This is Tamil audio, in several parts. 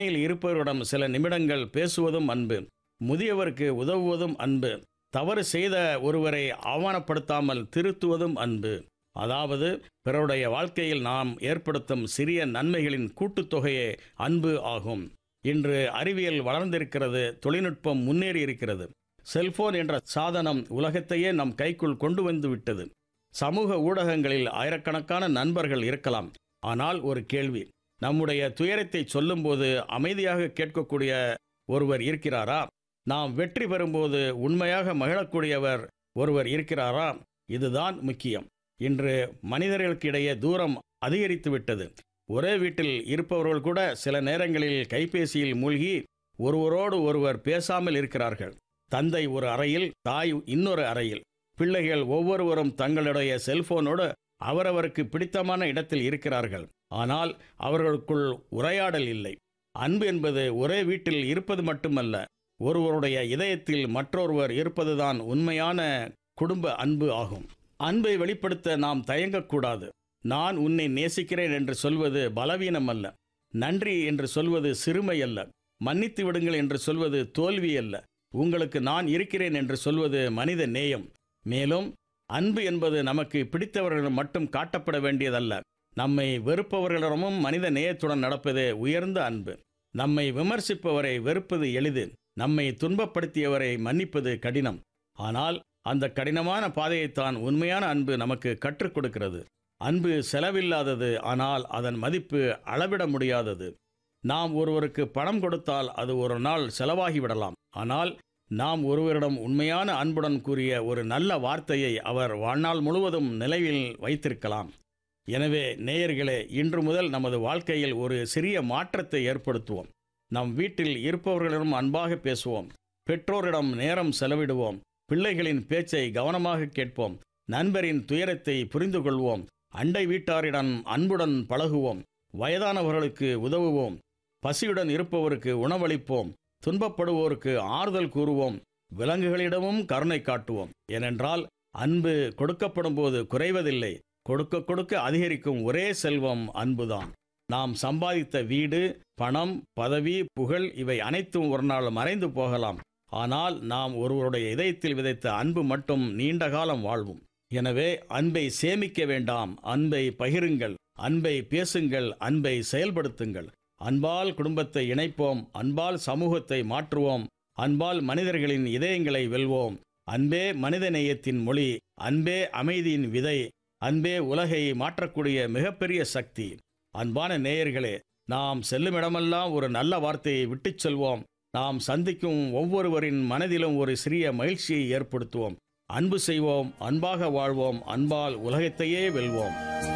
தனிமையில் இருப்பவரிடம் சில நிமிடங்கள் பேசுவதும் அன்பு முதியவருக்கு உதவுவதும் அன்பு தவறு செய்த ஒருவரை அவமானப்படுத்தாமல் திருத்துவதும் அன்பு அதாவது பிறருடைய வாழ்க்கையில் நாம் ஏற்படுத்தும் சிறிய நன்மைகளின் கூட்டுத்தொகையே அன்பு ஆகும் இன்று அறிவியல் வளர்ந்திருக்கிறது தொழில்நுட்பம் முன்னேறி இருக்கிறது செல்போன் என்ற சாதனம் உலகத்தையே நம் கைக்குள் கொண்டு வந்து விட்டது சமூக ஊடகங்களில் ஆயிரக்கணக்கான நண்பர்கள் இருக்கலாம் ஆனால் ஒரு கேள்வி நம்முடைய துயரத்தை சொல்லும்போது அமைதியாக கேட்கக்கூடிய ஒருவர் இருக்கிறாரா நாம் வெற்றி பெறும்போது உண்மையாக மகிழக்கூடியவர் ஒருவர் இருக்கிறாரா இதுதான் முக்கியம் இன்று மனிதர்களுக்கிடையே தூரம் அதிகரித்து விட்டது ஒரே வீட்டில் இருப்பவர்கள் கூட சில நேரங்களில் கைபேசியில் மூழ்கி ஒருவரோடு ஒருவர் பேசாமல் இருக்கிறார்கள் தந்தை ஒரு அறையில் தாய் இன்னொரு அறையில் பிள்ளைகள் ஒவ்வொருவரும் தங்களுடைய செல்போனோடு அவரவருக்கு பிடித்தமான இடத்தில் இருக்கிறார்கள் ஆனால் அவர்களுக்குள் உரையாடல் இல்லை அன்பு என்பது ஒரே வீட்டில் இருப்பது மட்டுமல்ல ஒருவருடைய இதயத்தில் மற்றொருவர் இருப்பதுதான் உண்மையான குடும்ப அன்பு ஆகும் அன்பை வெளிப்படுத்த நாம் தயங்கக்கூடாது நான் உன்னை நேசிக்கிறேன் என்று சொல்வது பலவீனம் அல்ல நன்றி என்று சொல்வது சிறுமை அல்ல மன்னித்து விடுங்கள் என்று சொல்வது தோல்வி அல்ல உங்களுக்கு நான் இருக்கிறேன் என்று சொல்வது மனித நேயம் மேலும் அன்பு என்பது நமக்கு பிடித்தவர்களிடம் மட்டும் காட்டப்பட வேண்டியதல்ல நம்மை வெறுப்பவர்களிடமும் மனித நேயத்துடன் நடப்பதே உயர்ந்த அன்பு நம்மை விமர்சிப்பவரை வெறுப்பது எளிது நம்மை துன்பப்படுத்தியவரை மன்னிப்பது கடினம் ஆனால் அந்த கடினமான பாதையைத்தான் உண்மையான அன்பு நமக்கு கற்றுக் கொடுக்கிறது அன்பு செலவில்லாதது ஆனால் அதன் மதிப்பு அளவிட முடியாதது நாம் ஒருவருக்கு பணம் கொடுத்தால் அது ஒரு நாள் செலவாகிவிடலாம் ஆனால் நாம் ஒருவரிடம் உண்மையான அன்புடன் கூறிய ஒரு நல்ல வார்த்தையை அவர் வாழ்நாள் முழுவதும் நிலைவில் வைத்திருக்கலாம் எனவே நேயர்களே இன்று முதல் நமது வாழ்க்கையில் ஒரு சிறிய மாற்றத்தை ஏற்படுத்துவோம் நம் வீட்டில் இருப்பவர்களிடம் அன்பாக பேசுவோம் பெற்றோரிடம் நேரம் செலவிடுவோம் பிள்ளைகளின் பேச்சை கவனமாக கேட்போம் நண்பரின் துயரத்தை புரிந்து கொள்வோம் அண்டை வீட்டாரிடம் அன்புடன் பழகுவோம் வயதானவர்களுக்கு உதவுவோம் பசியுடன் இருப்பவருக்கு உணவளிப்போம் துன்பப்படுவோருக்கு ஆறுதல் கூறுவோம் விலங்குகளிடமும் கருணை காட்டுவோம் ஏனென்றால் அன்பு கொடுக்கப்படும் போது குறைவதில்லை கொடுக்க கொடுக்க அதிகரிக்கும் ஒரே செல்வம் அன்புதான் நாம் சம்பாதித்த வீடு பணம் பதவி புகழ் இவை அனைத்தும் ஒரு நாள் மறைந்து போகலாம் ஆனால் நாம் ஒருவருடைய இதயத்தில் விதைத்த அன்பு மட்டும் நீண்ட காலம் வாழ்வும் எனவே அன்பை சேமிக்க வேண்டாம் அன்பை பகிருங்கள் அன்பை பேசுங்கள் அன்பை செயல்படுத்துங்கள் அன்பால் குடும்பத்தை இணைப்போம் அன்பால் சமூகத்தை மாற்றுவோம் அன்பால் மனிதர்களின் இதயங்களை வெல்வோம் அன்பே மனித நேயத்தின் மொழி அன்பே அமைதியின் விதை அன்பே உலகை மாற்றக்கூடிய மிகப்பெரிய சக்தி அன்பான நேயர்களே நாம் செல்லுமிடமெல்லாம் ஒரு நல்ல வார்த்தையை விட்டுச் செல்வோம் நாம் சந்திக்கும் ஒவ்வொருவரின் மனதிலும் ஒரு சிறிய மகிழ்ச்சியை ஏற்படுத்துவோம் அன்பு செய்வோம் அன்பாக வாழ்வோம் அன்பால் உலகத்தையே வெல்வோம்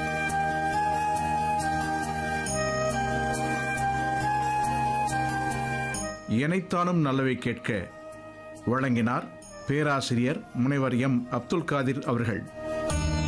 இணைத்தானும் நல்லவை கேட்க வழங்கினார் பேராசிரியர் முனைவர் எம் அப்துல் காதிர் அவர்கள்